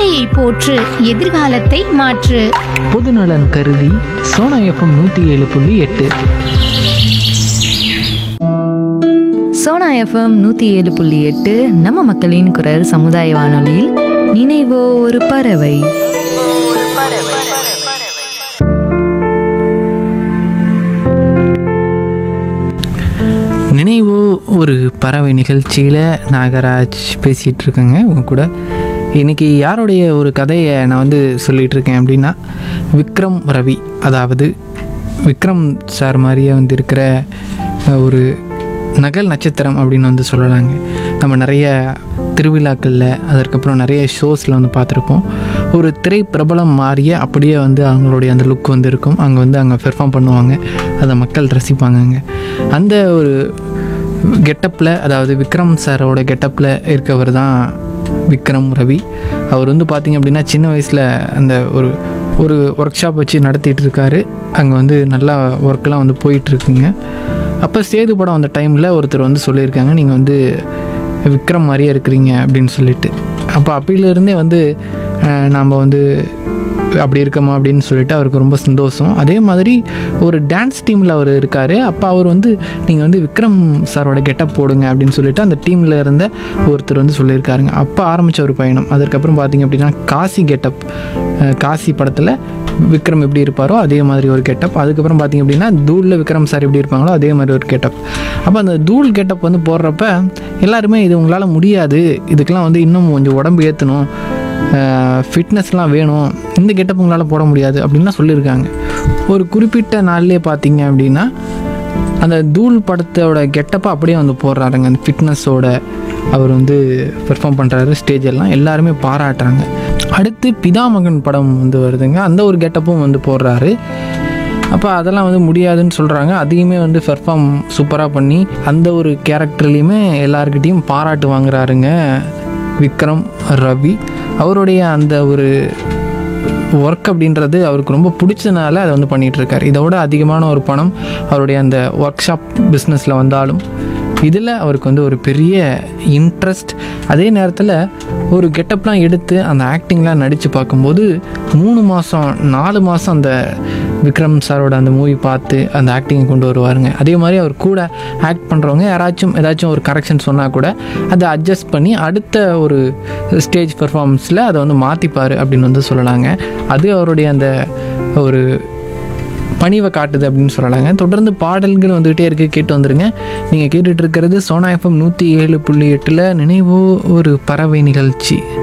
இயற்கையை போற்று எதிர்காலத்தை மாற்று பொதுநலன் கருதி சோனா எஃப்எம் நூற்றி ஏழு புள்ளி எட்டு சோனா எஃப்எம் நூற்றி ஏழு புள்ளி எட்டு நம்ம மக்களின் குரல் சமுதாய வானொலியில் நினைவோ ஒரு பறவை நினைவோ ஒரு பறவை நிகழ்ச்சியில் நாகராஜ் பேசிகிட்டு இருக்கேங்க உங்க கூட இன்னைக்கு யாருடைய ஒரு கதையை நான் வந்து சொல்லிகிட்டு இருக்கேன் அப்படின்னா விக்ரம் ரவி அதாவது விக்ரம் சார் மாதிரியே வந்து இருக்கிற அஹ், ஒரு நகல் நட்சத்திரம் அப்படின்னு வந்து சொல்லலாங்க நம்ம நிறைய திருவிழாக்களில் அதற்கப்புறம் நிறைய ஷோஸில் வந்து பார்த்துருப்போம் ஒரு திரை பிரபலம் மாறிய அப்படியே வந்து அவங்களுடைய அந்த லுக் வந்து இருக்கும் அங்கே வந்து அங்கே பெர்ஃபார்ம் பண்ணுவாங்க அதை மக்கள் ரசிப்பாங்கங்க அந்த ஒரு கெட்டப்பில் அதாவது விக்ரம் சாரோட கெட்டப்பில் இருக்கவர் தான் விக்ரம் ரவி அவர் வந்து பார்த்திங்க அப்படின்னா சின்ன வயசில் அந்த ஒரு ஒரு ஒர்க் ஷாப் வச்சு நடத்திட்டு இருக்காரு அங்கே வந்து நல்லா ஒர்க்கெலாம் வந்து போயிட்டுருக்குங்க அப்போ சேது படம் அந்த டைமில் ஒருத்தர் வந்து சொல்லியிருக்காங்க நீங்கள் வந்து விக்ரம் மாதிரியே இருக்கிறீங்க அப்படின்னு சொல்லிட்டு அப்போ அப்பையிலேருந்தே வந்து நாம் வந்து அப்படி இருக்கமா அப்படின்னு சொல்லிட்டு அவருக்கு ரொம்ப சந்தோஷம் அதே மாதிரி ஒரு டான்ஸ் டீமில் அவர் இருக்கார் அப்போ அவர் வந்து நீங்கள் வந்து விக்ரம் சாரோட கெட்டப் போடுங்க அப்படின்னு சொல்லிட்டு அந்த டீமில் இருந்த ஒருத்தர் வந்து சொல்லியிருக்காருங்க அப்போ ஆரம்பித்த ஒரு பயணம் அதற்கப்புறம் பார்த்தீங்க அப்படின்னா காசி கெட்டப் காசி படத்தில் விக்ரம் எப்படி இருப்பாரோ அதே மாதிரி ஒரு கெட்டப் அதுக்கப்புறம் பார்த்தீங்க அப்படின்னா தூளில் விக்ரம் சார் எப்படி இருப்பாங்களோ அதே மாதிரி ஒரு கெட்டப் அப்போ அந்த தூள் கெட்டப் வந்து போடுறப்ப எல்லாருமே இது உங்களால் முடியாது இதுக்கெல்லாம் வந்து இன்னும் கொஞ்சம் உடம்பு ஏற்றணும் ஃபிட்னஸ்லாம் வேணும் இந்த கெட்டப் உங்களால் போட முடியாது அப்படின்லாம் சொல்லியிருக்காங்க ஒரு குறிப்பிட்ட நாள்லேயே பார்த்தீங்க அப்படின்னா அந்த தூள் படத்தோட கெட்டப்பை அப்படியே வந்து போடுறாருங்க அந்த ஃபிட்னஸோட அவர் வந்து பெர்ஃபார்ம் பண்ணுறாரு ஸ்டேஜ் எல்லாம் எல்லாருமே பாராட்டுறாங்க அடுத்து பிதாமகன் படம் வந்து வருதுங்க அந்த ஒரு கெட்டப்பும் வந்து போடுறாரு அப்போ அதெல்லாம் வந்து முடியாதுன்னு சொல்கிறாங்க அதையுமே வந்து பெர்ஃபார்ம் சூப்பராக பண்ணி அந்த ஒரு கேரக்டர்லேயுமே எல்லாருக்கிட்டேயும் பாராட்டு வாங்குறாருங்க விக்ரம் ரவி அவருடைய அந்த ஒரு ஒர்க் அப்படின்றது அவருக்கு ரொம்ப பிடிச்சதுனால அதை வந்து பண்ணிகிட்டு இருக்காரு இதோட அதிகமான ஒரு பணம் அவருடைய அந்த ஒர்க் ஷாப் பிஸ்னஸில் வந்தாலும் இதில் அவருக்கு வந்து ஒரு பெரிய இன்ட்ரெஸ்ட் அதே நேரத்தில் ஒரு கெட்டப்லாம் எடுத்து அந்த ஆக்டிங்லாம் நடித்து பார்க்கும்போது மூணு மாதம் நாலு மாதம் அந்த விக்ரம் சாரோட அந்த மூவி பார்த்து அந்த ஆக்டிங்கை கொண்டு வருவாருங்க அதே மாதிரி அவர் கூட ஆக்ட் பண்ணுறவங்க யாராச்சும் ஏதாச்சும் ஒரு கரெக்ஷன் சொன்னால் கூட அதை அட்ஜஸ்ட் பண்ணி அடுத்த ஒரு ஸ்டேஜ் பெர்ஃபார்மன்ஸில் அதை வந்து மாற்றிப்பார் அப்படின்னு வந்து சொல்லலாங்க அது அவருடைய அந்த ஒரு பணிவை காட்டுது அப்படின்னு சொல்லலாங்க தொடர்ந்து பாடல்கள் வந்துகிட்டே இருக்கு கேட்டு வந்துருங்க நீங்கள் கேட்டுட்டு இருக்கிறது சோனா எஃப்எம் நூற்றி ஏழு புள்ளி எட்டில் நினைவோ ஒரு பறவை நிகழ்ச்சி